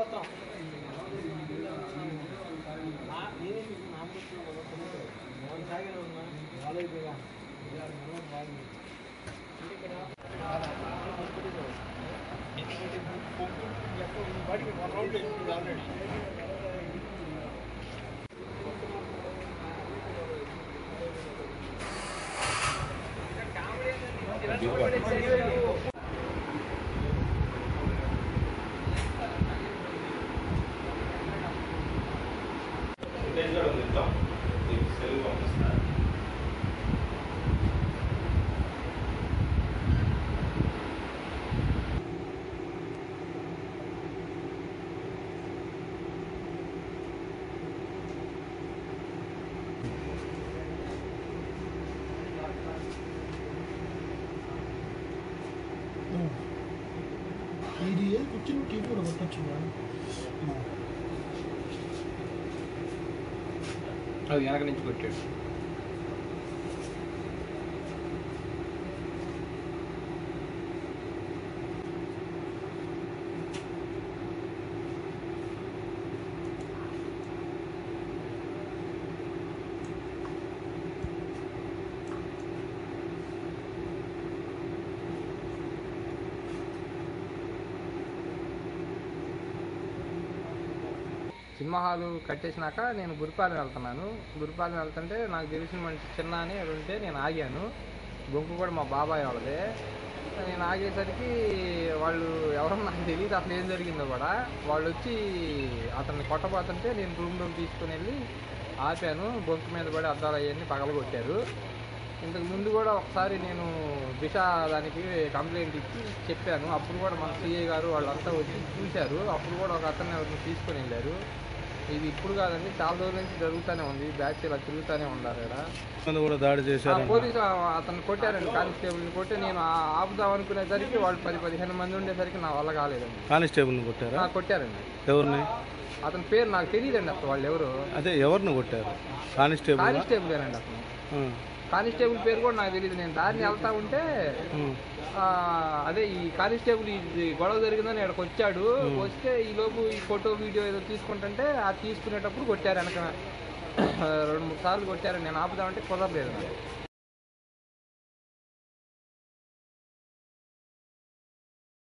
వస్తాం నేనే మీకు నాకు మోహన్ సాగర్ ఉన్నా వాళ్ళకి పోయా బాగుంది ఇది కూర్చుని టీవీ కూడా కొట్టచ్చు అది వెనక నుంచి కొట్టాడు సినిమా హాలు కట్టేసినాక నేను గురిపాలెం వెళ్తున్నాను గురిపాలెం వెళ్తుంటే నాకు తెలిసిన మనిషి చిన్న అని అది ఉంటే నేను ఆగాను బొంకు కూడా మా బాబాయ్ వాళ్ళదే నేను ఆగేసరికి వాళ్ళు ఎవరో నాకు తెలియదు అసలు ఏం జరిగిందో కూడా వాళ్ళు వచ్చి అతన్ని కొట్టబోతుంటే నేను రూమ్ రూమ్ తీసుకుని వెళ్ళి ఆపాను బొంకు మీద పడి అద్దాలు అవన్నీ పగలగొట్టారు ఇంతకు ముందు కూడా ఒకసారి నేను దిశ దానికి కంప్లైంట్ ఇచ్చి చెప్పాను అప్పుడు కూడా మన సిఐ గారు వాళ్ళంతా వచ్చి చూశారు అప్పుడు కూడా ఒక అతన్ని ఎవరిని తీసుకొని వెళ్ళారు ఇది ఇప్పుడు కాదండి చాలా రోజుల నుంచి జరుగుతూనే ఉంది బ్యాచ్ ఇలా తిరుగుతూనే ఉన్నారు ఇక్కడ మంది కూడా దాడి ఆ చేశారు పోలీసు ఆ- అతను కొట్టారండి కానిస్టేబుల్ని కొట్టి నేను ఆ- ఆపుదాం అనుకునేసరికి వాళ్ళు పది పదిహేను మంది ఉండేసరికి నా వల్ల కాలేదండి కానిస్టేబుల్ని కొట్టారా ఆ, కొట్టారండి ఎవరిని అతని పేరు నాకు తెలియదండి అసలు వాళ్ళు ఎవరు అదే ఎవరిని కొట్టారు కానిస్టేబుల్ కానిస్టేబులేనండి అతను కానిస్టేబుల్ పేరు కూడా నాకు తెలియదు నేను దారిని వెళ్తా ఉంటే ఆ, అదే ఈ కానిస్టేబుల్ ఇది గొడవ జరిగిందని ఇక్కడికి వచ్చాడు వస్తే ఈ లోపు ఈ ఫోటో వీడియో ఏదో తీసుకుంటుంటే ఆ తీసుకునేటప్పుడు కొట్టారు వెనక రెండు మూడు సార్లు కొట్టారు నేను ఆపుదామంటే కుదరలేదు నాకు.